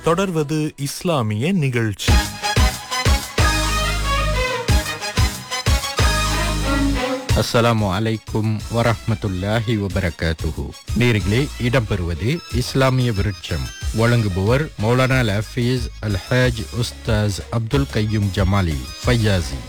தொடர்வது இஸ்லாமிய நிகழ்ச்சி அஸ்ஸலாமு அலைக்கும் வரஹ்மத்துல்லாஹி வபரகாத்துஹு நேர்களே இடம்பெறுவது இஸ்லாமிய விருட்சம் வழங்குபவர் மௌலானா லஃபீஸ் அல்ஹாஜ் உஸ்தாஸ் அப்துல் கையும் ஜமாலி ஃபையாசி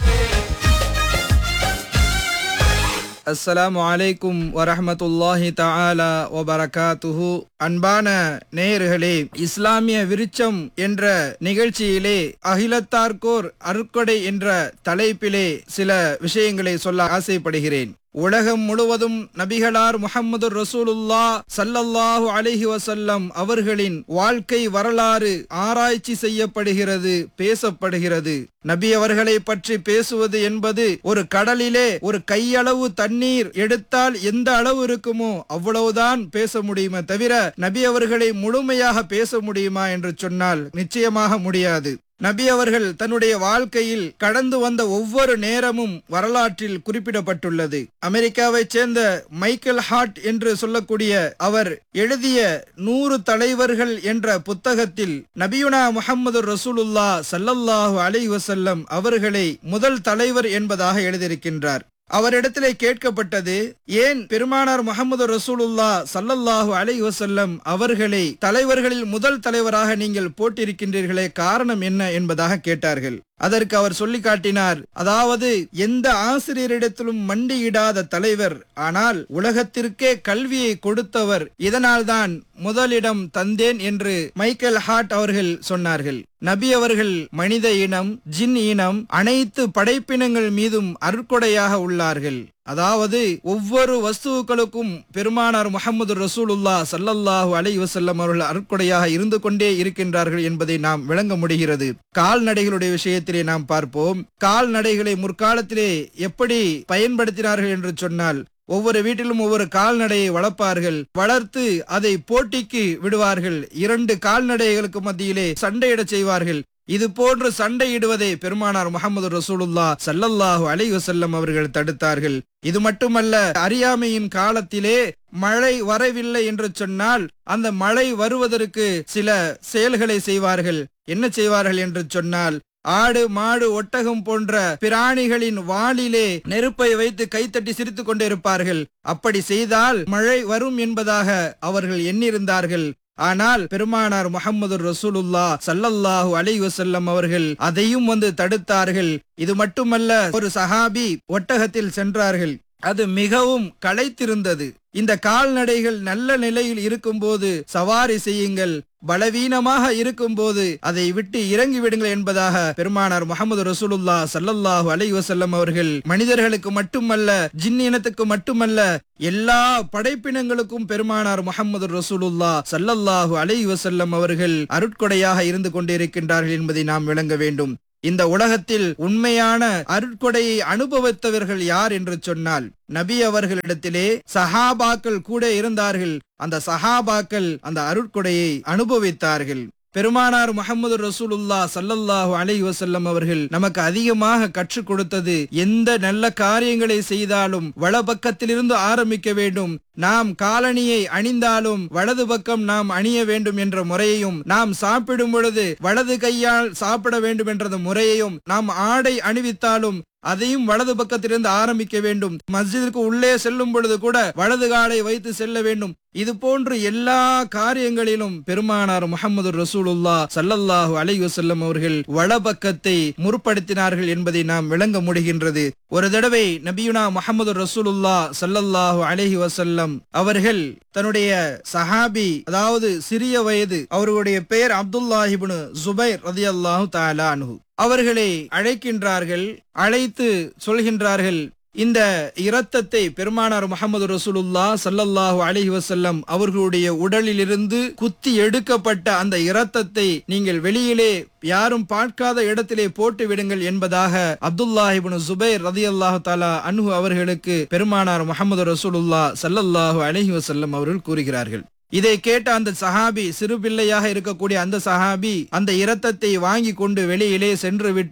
அஸ்ஸலாமு அலைக்கும் வரஹ்மத்துல்லாஹி தஆலா வபரகாத்துஹு அன்பான நேயர்களே இஸ்லாமிய விருச்சம் என்ற நிகழ்ச்சியிலே அகிலத்தார்கோர் அருட்கொடை என்ற தலைப்பிலே சில விஷயங்களை சொல்ல ஆசைப்படுகிறேன் உலகம் முழுவதும் நபிகளார் முஹம்மது ரசூலுல்லா சல்லல்லாஹு அலைஹி வசல்லம் அவர்களின் வாழ்க்கை வரலாறு ஆராய்ச்சி செய்யப்படுகிறது பேசப்படுகிறது நபி அவர்களை பற்றி பேசுவது என்பது ஒரு கடலிலே ஒரு கையளவு தண்ணீர் எடுத்தால் எந்த அளவு இருக்குமோ அவ்வளவுதான் பேச முடியுமே தவிர நபி அவர்களை முழுமையாக பேச முடியுமா என்று சொன்னால் நிச்சயமாக முடியாது நபி அவர்கள் தன்னுடைய வாழ்க்கையில் கடந்து வந்த ஒவ்வொரு நேரமும் வரலாற்றில் குறிப்பிடப்பட்டுள்ளது அமெரிக்காவைச் சேர்ந்த மைக்கேல் ஹார்ட் என்று சொல்லக்கூடிய அவர் எழுதிய நூறு தலைவர்கள் என்ற புத்தகத்தில் நபியுனா முகமது ரசூலுல்லா சல்லல்லாஹு அலை வசல்லம் அவர்களை முதல் தலைவர் என்பதாக எழுதியிருக்கின்றார் அவரிடத்திலே கேட்கப்பட்டது ஏன் பெருமானார் முகமது ரசூலுல்லா சல்லல்லாஹு அலை வசல்லம் அவர்களை தலைவர்களில் முதல் தலைவராக நீங்கள் போட்டிருக்கின்றீர்களே காரணம் என்ன என்பதாக கேட்டார்கள் அதற்கு அவர் சொல்லி காட்டினார் அதாவது எந்த ஆசிரியரிடத்திலும் மண்டியிடாத தலைவர் ஆனால் உலகத்திற்கே கல்வியை கொடுத்தவர் இதனால்தான் முதலிடம் தந்தேன் என்று மைக்கேல் ஹார்ட் அவர்கள் சொன்னார்கள் நபி அவர்கள் மனித இனம் ஜின் இனம் அனைத்து படைப்பினங்கள் மீதும் அருட்கொடையாக உள்ளார்கள் அதாவது ஒவ்வொரு வஸ்துக்களுக்கும் பெருமானார் முகமது ரசூலுல்லா சல்லல்லாஹு அலை வசல்லம் அவர்கள் அருட்கொடையாக இருந்து கொண்டே இருக்கின்றார்கள் என்பதை நாம் விளங்க முடிகிறது கால்நடைகளுடைய விஷயத்திலே நாம் பார்ப்போம் கால்நடைகளை முற்காலத்திலே எப்படி பயன்படுத்தினார்கள் என்று சொன்னால் ஒவ்வொரு வீட்டிலும் ஒவ்வொரு கால்நடையை வளர்ப்பார்கள் வளர்த்து அதை போட்டிக்கு விடுவார்கள் இரண்டு கால்நடைகளுக்கு மத்தியிலே சண்டையிடச் செய்வார்கள் இது போன்று சண்டையிடுவதை பெருமானார் முகமது ரசூலுல்லா சல்லல்லாஹு அலை வசல்லம் அவர்கள் தடுத்தார்கள் இது மட்டுமல்ல அறியாமையின் காலத்திலே மழை வரவில்லை என்று சொன்னால் அந்த மழை வருவதற்கு சில செயல்களை செய்வார்கள் என்ன செய்வார்கள் என்று சொன்னால் ஆடு மாடு ஒட்டகம் போன்ற பிராணிகளின் வாளிலே நெருப்பை வைத்து கைத்தட்டி சிரித்துக் கொண்டிருப்பார்கள் அப்படி செய்தால் மழை வரும் என்பதாக அவர்கள் எண்ணிருந்தார்கள் ஆனால் பெருமானார் முகமது ரசூலுல்லா சல்லல்லாஹு அலை வசல்லம் அவர்கள் அதையும் வந்து தடுத்தார்கள் இது மட்டுமல்ல ஒரு சஹாபி ஒட்டகத்தில் சென்றார்கள் அது மிகவும் களைத்திருந்தது இந்த கால்நடைகள் நல்ல நிலையில் இருக்கும்போது சவாரி செய்யுங்கள் பலவீனமாக இருக்கும்போது அதை விட்டு இறங்கி விடுங்கள் என்பதாக பெருமானார் முகமது ரசூலுல்லா சல்லல்லாஹு அலை வசல்லம் அவர்கள் மனிதர்களுக்கு மட்டுமல்ல ஜின் இனத்துக்கு மட்டுமல்ல எல்லா படைப்பினங்களுக்கும் பெருமானார் முகமது ரசூலுல்லா சல்லல்லாஹு அலை வசல்லம் அவர்கள் அருட்கொடையாக இருந்து கொண்டிருக்கின்றார்கள் என்பதை நாம் விளங்க வேண்டும் இந்த உலகத்தில் உண்மையான அருட்கொடையை அனுபவித்தவர்கள் யார் என்று சொன்னால் நபி அவர்களிடத்திலே சஹாபாக்கள் கூட இருந்தார்கள் அந்த சஹாபாக்கள் அந்த அருட்கொடையை அனுபவித்தார்கள் பெருமானார் முகமது ரசூலுல்லா சல்லல்லாஹு அலை வசல்லம் அவர்கள் நமக்கு அதிகமாக கற்றுக் கொடுத்தது எந்த நல்ல காரியங்களை செய்தாலும் வலபக்கத்திலிருந்து ஆரம்பிக்க வேண்டும் நாம் காலணியை அணிந்தாலும் வலது பக்கம் நாம் அணிய வேண்டும் என்ற முறையையும் நாம் சாப்பிடும் பொழுது வலது கையால் சாப்பிட வேண்டும் என்ற முறையையும் நாம் ஆடை அணிவித்தாலும் அதையும் வலது பக்கத்திலிருந்து ஆரம்பிக்க வேண்டும் மஸ்ஜிதிற்கு உள்ளே செல்லும் பொழுது கூட வலது காலை வைத்து செல்ல வேண்டும் இது போன்று எல்லா காரியங்களிலும் பெருமானார் முகமது ரசூலுல்லா சல்லல்லாஹு அலை வசல்லம் அவர்கள் வலபக்கத்தை முற்படுத்தினார்கள் என்பதை நாம் விளங்க முடிகின்றது ஒரு தடவை நபியுனா முகமது ரசூலுல்லா சல்லல்லாஹு அலைஹி வசல்லம் அவர்கள் தன்னுடைய சஹாபி அதாவது சிறிய வயது அவர்களுடைய பெயர் அப்துல்லாஹிபுனு ஜுபைர் ரதி அல்லாஹு தாலா அனுகு அவர்களை அழைக்கின்றார்கள் அழைத்து சொல்கின்றார்கள் இந்த இரத்தத்தை பெருமானார் முகமது ரசூலுல்லா சல்லல்லாஹு அலைஹி வசல்லம் அவர்களுடைய உடலிலிருந்து குத்தி எடுக்கப்பட்ட அந்த இரத்தத்தை நீங்கள் வெளியிலே யாரும் பார்க்காத இடத்திலே போட்டு விடுங்கள் என்பதாக அப்துல்லாஹிபின் சுபைர் ரதி அல்லாஹு தாலா அன்ஹு அவர்களுக்கு பெருமானார் முகமது ரசூலுல்லா சல்லல்லாஹு அலைஹி வசல்லம் அவர்கள் கூறுகிறார்கள் இதை கேட்ட அந்த சஹாபி சிறு பிள்ளையாக இருக்கக்கூடிய அந்த சஹாபி அந்த இரத்தத்தை வாங்கி கொண்டு வெளியிலே சென்று விட்டு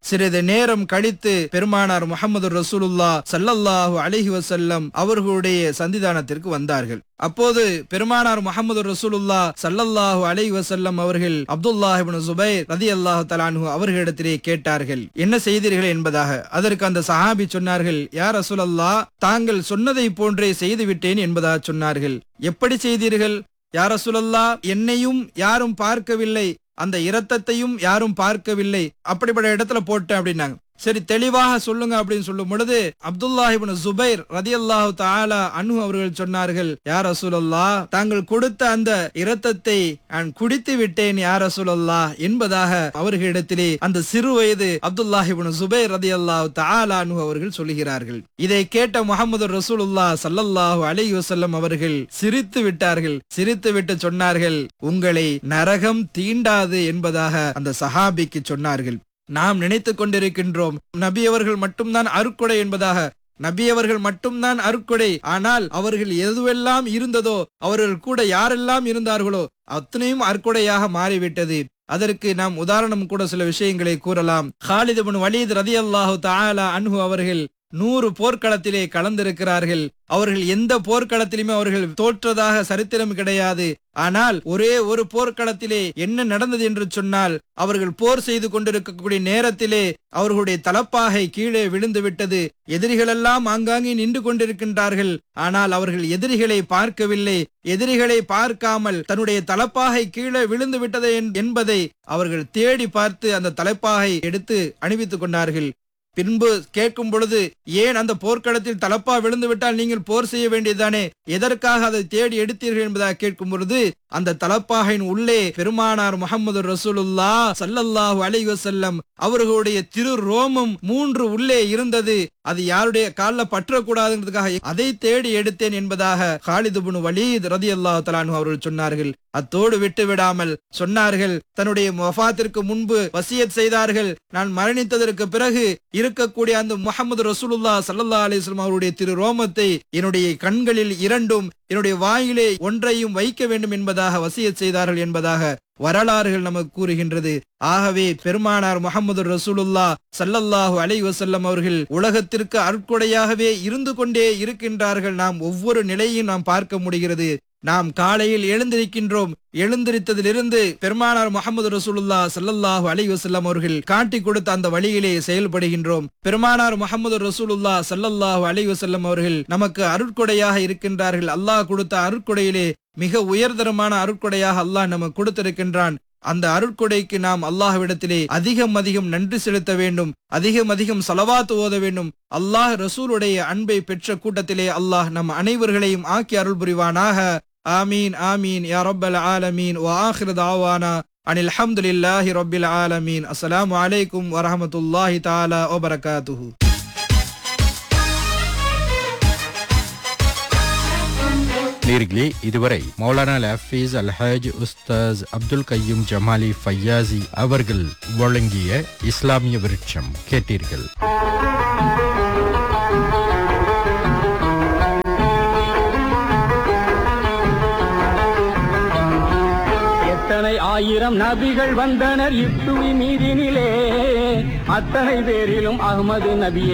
சிறிது நேரம் கழித்து பெருமானார் முகமது ரசூலுல்லா சல்லல்லாஹு அலைஹி வஸல்லம் அவர்களுடைய சந்திதானத்திற்கு வந்தார்கள் அப்போது பெருமானார் முகமது ரசூலுல்லா சல்லல்லாஹு அலைஹி வஸல்லம் அவர்கள் அப்துல்லாஹ் இப்னு சுபைர் ரலியல்லாஹு தஆலாஹு அவர்களிடத்திலே கேட்டார்கள் என்ன செய்தீர்கள் என்பதாக அதற்கு அந்த சஹாபி சொன்னார்கள் யார் ரசூலல்லா தாங்கள் சொன்னதை போன்றே செய்து விட்டேன் என்பதாக சொன்னார்கள் எப்படி செய்தீர்கள் யார் ரசூலல்லா என்னையும் யாரும் பார்க்கவில்லை அந்த இரத்தத்தையும் யாரும் பார்க்கவில்லை அப்படிப்பட்ட இடத்துல போட்டேன் அப்படின்னாங்க சரி தெளிவாக சொல்லுங்க அப்படின்னு சொல்லும் பொழுது அப்துல்லாஹிபின் ஜுபைர் ரதியல்லாஹு தாலா அனு அவர்கள் சொன்னார்கள் யார் ரசூலல்லா தாங்கள் கொடுத்த அந்த இரத்தத்தை நான் குடித்து விட்டேன் யார் ரசூலல்லா என்பதாக அவர்களிடத்திலே அந்த சிறு வயது அப்துல்லாஹிபின் ஜுபைர் ரதியல்லாஹு தாலா அனு அவர்கள் சொல்லுகிறார்கள் இதை கேட்ட முகமது ரசூலுல்லா சல்லல்லாஹு அலைஹி வஸல்லம் அவர்கள் சிரித்து விட்டார்கள் சிரித்து விட்டு சொன்னார்கள் உங்களை நரகம் தீண்டாது என்பதாக அந்த சஹாபிக்கு சொன்னார்கள் நாம் நினைத்துக் கொண்டிருக்கின்றோம் நபி அவர்கள் மட்டும்தான் அருக்கொடை என்பதாக நபி அவர்கள் மட்டும்தான் அருக்கொடை ஆனால் அவர்கள் எதுவெல்லாம் இருந்ததோ அவர்கள் கூட யாரெல்லாம் இருந்தார்களோ அத்தனையும் அற்கொடையாக மாறிவிட்டது அதற்கு நாம் உதாரணம் கூட சில விஷயங்களை கூறலாம் ஹாலித் பின் வலீத் ரதி அல்லாஹு தாலா அன்ஹு அவர்கள் நூறு போர்க்களத்திலே கலந்திருக்கிறார்கள் அவர்கள் எந்த போர்க்களத்திலுமே அவர்கள் தோற்றதாக சரித்திரம் கிடையாது ஆனால் ஒரே ஒரு போர்க்களத்திலே என்ன நடந்தது என்று சொன்னால் அவர்கள் போர் செய்து கொண்டிருக்கக்கூடிய நேரத்திலே அவர்களுடைய தலப்பாகை கீழே விழுந்து விட்டது எதிரிகளெல்லாம் ஆங்காங்கே நின்று கொண்டிருக்கின்றார்கள் ஆனால் அவர்கள் எதிரிகளை பார்க்கவில்லை எதிரிகளை பார்க்காமல் தன்னுடைய தலப்பாகை கீழே விழுந்து விட்டது என்பதை அவர்கள் தேடி பார்த்து அந்த தலைப்பாகை எடுத்து அணிவித்துக் கொண்டார்கள் பின்பு கேட்கும் பொழுது ஏன் அந்த போர்க்களத்தில் தலப்பா விழுந்து விட்டால் நீங்கள் போர் செய்ய வேண்டியதுதானே எதற்காக அதை தேடி எடுத்தீர்கள் என்பதாக கேட்கும் பொழுது அந்த தலப்பாகையின் உள்ளே பெருமானார் முகமது ரசூலுல்லா சல்லல்லாஹு அலைஹி வஸல்லம் அவர்களுடைய திரு ரோமம் மூன்று உள்ளே இருந்தது அது யாருடைய காலில் பற்றக்கூடாதுன்றதுக்காக அதை தேடி எடுத்தேன் என்பதாக காலிதுபுன் வலீத் ரதி அல்லாஹு தலானு அவர்கள் சொன்னார்கள் அத்தோடு விட்டு விடாமல் சொன்னார்கள் தன்னுடைய வஃபாத்திற்கு முன்பு வசியத் செய்தார்கள் நான் மரணித்ததற்கு பிறகு இருக்கக்கூடிய அந்த முகமது ரசூலுல்லா சல்லல்லா அலிஸ்லாம் அவருடைய திரு ரோமத்தை என்னுடைய கண்களில் இரண்டும் என்னுடைய வாயிலே ஒன்றையும் வைக்க வேண்டும் என்பதாக வசியத் செய்தார்கள் என்பதாக வரலாறுகள் நமக்கு கூறுகின்றது ஆகவே பெருமானார் முகமது ரசூலுல்லா சல்லல்லாஹு அலை வசல்லம் அவர்கள் உலகத்திற்கு அற்கொடையாகவே இருந்து கொண்டே இருக்கின்றார்கள் நாம் ஒவ்வொரு நிலையும் நாம் பார்க்க முடிகிறது நாம் காலையில் எழுந்திருக்கின்றோம் எழுந்திருத்ததிலிருந்து பெருமானார் முகமது ரசூலுல்லா சல்லல்லாஹு அலை வசல்லம் அவர்கள் காட்டி கொடுத்த அந்த வழியிலே செயல்படுகின்றோம் பெருமானார் முகமது ரசூலுல்லா சல்லல்லாஹு அலை வசல்லம் அவர்கள் நமக்கு அருட்கொடையாக இருக்கின்றார்கள் அல்லாஹ் கொடுத்த அருட்கொடையிலே மிக உயர்தரமான அருட்கொடையாக அல்லாஹ் நமக்கு கொடுத்திருக்கின்றான் அந்த அருட்கொடைக்கு நாம் அல்லாஹ்விடத்திலே அதிகம் அதிகம் நன்றி செலுத்த வேண்டும் அதிகம் அதிகம் சலவாத்து ஓத வேண்டும் அல்லாஹ் ரசூலுடைய அன்பை பெற்ற கூட்டத்திலே அல்லாஹ் நம் அனைவர்களையும் ஆக்கி அருள் புரிவானாக ஆமீன் ஆமீன் யா ரப்பல் ஆலமீன் வ ஆஹிரு தாவானா அனில் அல்ஹம்துலில்லாஹி ரப்பில் ஆலமீன் அஸ்ஸலாமு அலைக்கும் வரஹ்மத்துல்லாஹி தஆலா வ பரகாத்துஹு நேர்களே இதுவரை மௌலானா லஃபீஸ் அல்ஹாஜ் உஸ்தாஸ் அப்துல் கையும் ஜமாலி ஃபையாசி அவர்கள் வழங்கிய இஸ்லாமிய விருட்சம் கேட்டீர்கள் எத்தனை ஆயிரம் நபிகள் வந்தனர் இத்துவி மீதினிலே அத்தனை பேரிலும் அகமது நபியே